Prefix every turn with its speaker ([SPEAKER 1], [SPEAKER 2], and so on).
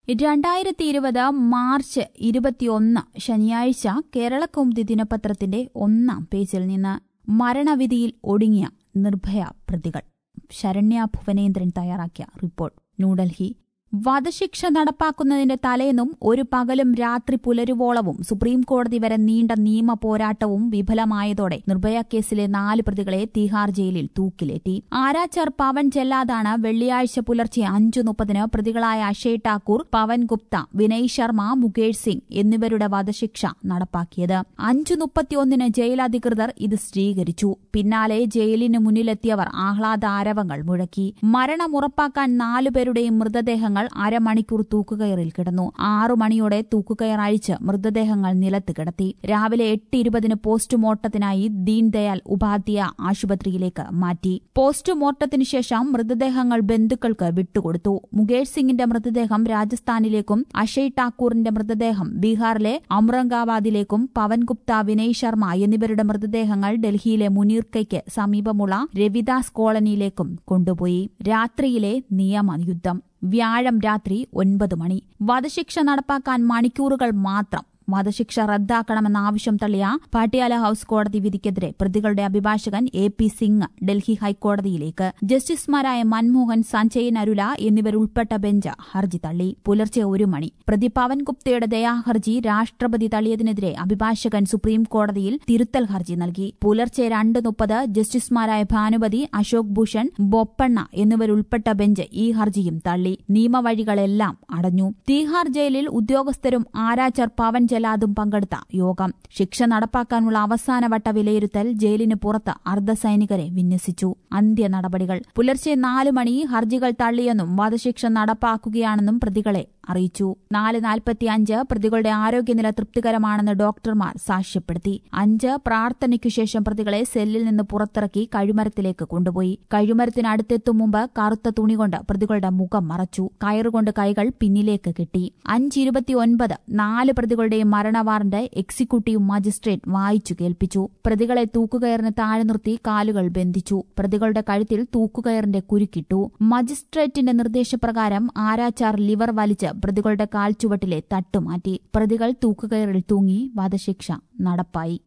[SPEAKER 1] രണ്ടായിരത്തി ഇരുപത് മാർച്ച് ഇരുപത്തിയൊന്ന് ശനിയാഴ്ച കേരളകൗമുദി ദിനപത്രത്തിന്റെ ഒന്നാം പേജിൽ നിന്ന് മരണവിധിയിൽ ഒടുങ്ങിയ നിർഭയ പ്രതികൾ ശരണ്യ ഭുവനേന്ദ്രൻ തയ്യാറാക്കിയ റിപ്പോർട്ട് ന്യൂഡൽഹി വധശിക്ഷ നടപ്പാക്കുന്നതിന്റെ തലേന്നും ഒരു പകലും രാത്രി പുലരുവോളവും സുപ്രീം കോടതി വരെ നീണ്ട നിയമ പോരാട്ടവും വിഫലമായതോടെ നിർഭയ കേസിലെ നാല് പ്രതികളെ തിഹാർ ജയിലിൽ തൂക്കിലേറ്റി ആരാച്ചർ പവൻ ചെല്ലാതാണ് വെള്ളിയാഴ്ച പുലർച്ചെ അഞ്ചു മുപ്പതിന് പ്രതികളായ അക്ഷയ് ഠാക്കൂർ പവൻ ഗുപ്ത വിനയ് ശർമ്മ മുകേഷ് സിംഗ് എന്നിവരുടെ വധശിക്ഷ നടപ്പാക്കിയത് അഞ്ചു മുപ്പത്തിയൊന്നിന് ജയിൽ അധികൃതർ ഇത് സ്ഥിരീകരിച്ചു പിന്നാലെ ജയിലിന് മുന്നിലെത്തിയവർ ആഹ്ലാദ ആരവങ്ങൾ മുഴക്കി മരണം ഉറപ്പാക്കാൻ നാലുപേരുടെയും മൃതദേഹങ്ങൾ അരമണിക്കൂർ തൂക്കുകയറിൽ കിടന്നു ആറു മണിയോടെ തൂക്കുകയർ അഴിച്ച് മൃതദേഹങ്ങൾ നിലത്ത് കിടത്തി രാവിലെ എട്ട് ഇരുപതിന് പോസ്റ്റ്മോർട്ടത്തിനായി ദീൻദയാൽ ഉപാധ്യായ ആശുപത്രിയിലേക്ക് മാറ്റി പോസ്റ്റ്മോർട്ടത്തിനു ശേഷം മൃതദേഹങ്ങൾ ബന്ധുക്കൾക്ക് വിട്ടുകൊടുത്തു മുകേഷ് സിംഗിന്റെ മൃതദേഹം രാജസ്ഥാനിലേക്കും അക്ഷയ് ഠാക്കൂറിന്റെ മൃതദേഹം ബീഹാറിലെ ഔറംഗാബാദിലേക്കും പവൻ ഗുപ്ത വിനയ് ശർമ്മ എന്നിവരുടെ മൃതദേഹങ്ങൾ ഡൽഹിയിലെ മുനീർക്കയ്ക്ക് സമീപമുള്ള രവിദാസ് കോളനിയിലേക്കും കൊണ്ടുപോയി രാത്രിയിലെ നിയമയുദ്ധം വ്യാഴം രാത്രി ഒൻപത് മണി വധശിക്ഷ നടപ്പാക്കാൻ മണിക്കൂറുകൾ മാത്രം വധശിക്ഷ റദ്ദാക്കണമെന്ന ആവശ്യം തള്ളിയ പാട്യാല ഹൌസ് കോടതി വിധിക്കെതിരെ പ്രതികളുടെ അഭിഭാഷകൻ എ പി സിംഗ് ഡൽഹി ഹൈക്കോടതിയിലേക്ക് ജസ്റ്റിസുമാരായ മൻമോഹൻ സഞ്ജയ് നരുല എന്നിവരുൾപ്പെട്ട ബെഞ്ച് ഹർജി തള്ളി പുലർച്ചെ ഒരു മണി പ്രതി പവൻ ഗുപ്തയുടെ ദയാഹർജി രാഷ്ട്രപതി തള്ളിയതിനെതിരെ അഭിഭാഷകൻ സുപ്രീം കോടതിയിൽ തിരുത്തൽ ഹർജി നൽകി പുലർച്ചെ രണ്ട് മുപ്പത് ജസ്റ്റിസുമാരായ ഭാനുപതി അശോക് ഭൂഷൺ ബൊപ്പണ്ണ എന്നിവരുൾപ്പെട്ട ബെഞ്ച് ഈ ഹർജിയും തള്ളി നിയമവഴികളെല്ലാം അടഞ്ഞു തീഹാർ ജയിലിൽ ഉദ്യോഗസ്ഥരും ആരാച്ചർ പവൻ ജലാദും പങ്കെടുത്ത യോഗം ശിക്ഷ നടപ്പാക്കാനുള്ള അവസാനവട്ട വിലയിരുത്തൽ ജയിലിന് പുറത്ത് അർദ്ധസൈനികരെ വിന്യസിച്ചു അന്ത്യ നടപടികൾ പുലർച്ചെ നാല് മണി ഹർജികൾ തള്ളിയെന്നും വധശിക്ഷ നടപ്പാക്കുകയാണെന്നും പ്രതികളെ അറിയിച്ചു നാല് നാൽപ്പത്തിയഞ്ച് പ്രതികളുടെ ആരോഗ്യനില തൃപ്തികരമാണെന്ന് ഡോക്ടർമാർ സാക്ഷ്യപ്പെടുത്തി അഞ്ച് പ്രാർത്ഥനയ്ക്കു ശേഷം പ്രതികളെ സെല്ലിൽ നിന്ന് പുറത്തിറക്കി കഴിമരത്തിലേക്ക് കൊണ്ടുപോയി കഴിമരത്തിനടുത്തെത്തും മുമ്പ് കറുത്ത തുണികൊണ്ട് പ്രതികളുടെ മുഖം മറച്ചു കയറുകൊണ്ട് കൈകൾ പിന്നിലേക്ക് കെട്ടി അഞ്ചിരുപത്തിയൊൻപത് നാല് പ്രതികളുടെയും മരണ വാറന്റ് എക്സിക്യൂട്ടീവ് മജിസ്ട്രേറ്റ് വായിച്ചു കേൾപ്പിച്ചു പ്രതികളെ തൂക്കുകയറിന് താഴെ നിർത്തി കാലുകൾ ബന്ധിച്ചു പ്രതികളുടെ കഴുത്തിൽ തൂക്കുകയറിന്റെ കുരുക്കിട്ടു മജിസ്ട്രേറ്റിന്റെ നിർദ്ദേശപ്രകാരം ആരാച്ചാർ ലിവർ വലിച്ച് പ്രതികളുടെ കാൽച്ചുവട്ടിലെ തട്ടുമാറ്റി പ്രതികൾ തൂക്കുകയറിൽ തൂങ്ങി വധശിക്ഷ നടപ്പായി